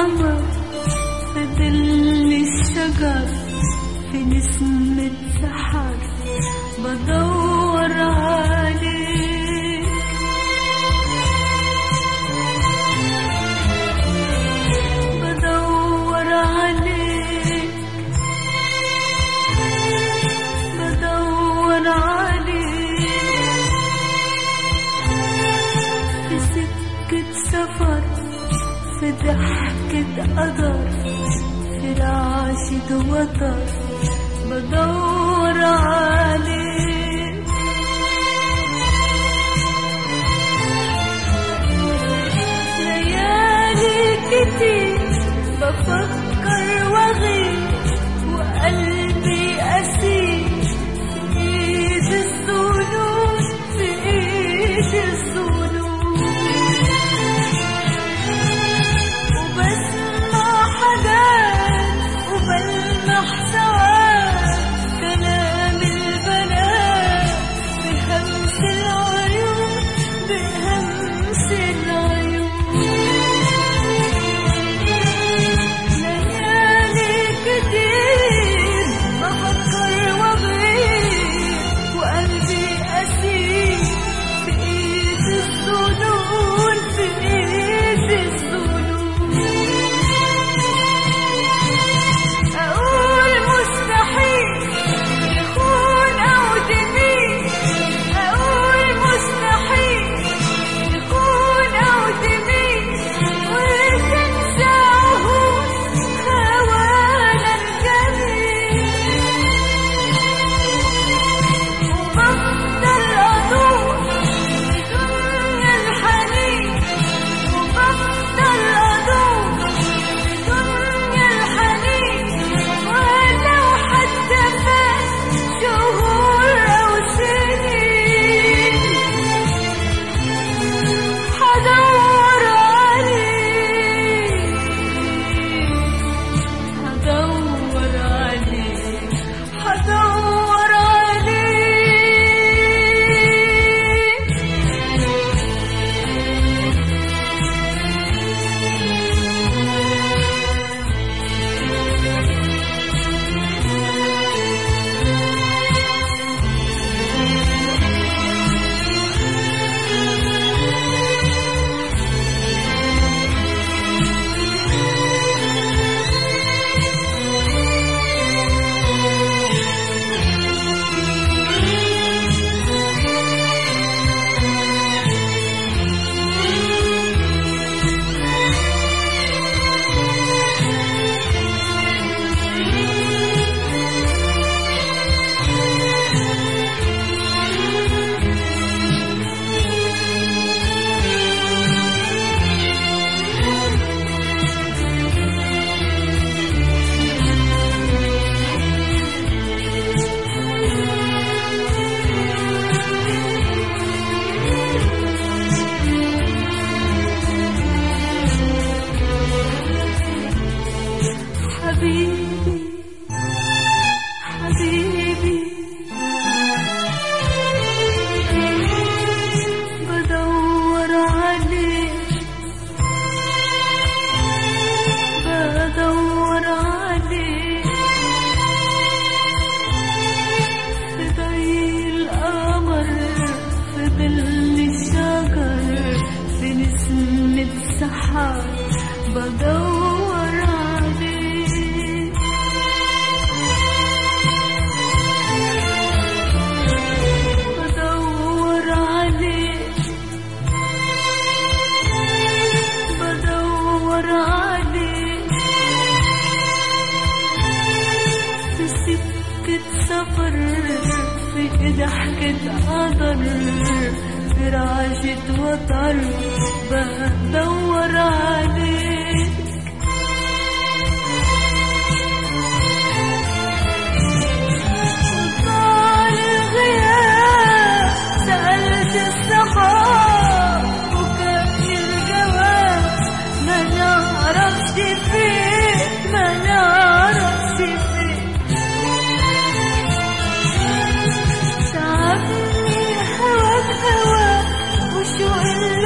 القمر في ظل الشجر في نسمة سحر بدور عليك بدور عليك بدور عليك في سكة سفر في ضحكة قدر في رعشة وتر بدور عليك ليالي كتير بفكر واغير وقلبي أسير في ايد الظنون في ايد الظنون وبسمع حاجات وبلمح ساعات كلام البنات بهمس العيون بهمس العيون ليالي كتير بفكر وبغير وقلبي أسير في ايد الظنون في ايد الظنون أقول مستحيل يكون أو تميل أقول مستحيل يكون أو تميل وتنسى عهود خوانا الجميل وبفضل أدور في دنيا الحنين وبفضل أدور في دنيا الحنين ولو حتى فات شهور أو سنين حدور عليك حدور عليك حدور عليك حبيبي حبيبي بدور عليك بدور عليك في ضي القمر في ظل الشجر في نسمة سحر بدور عليك بدور عليك بدور عليك في سكة سفر في ضحكة قدر في رعشة وتر بدور عليك طال الغياب سألت السحاب وكان الجواب ما نعرفش فين ما نعرفش فين تعبني هواك هواك وشو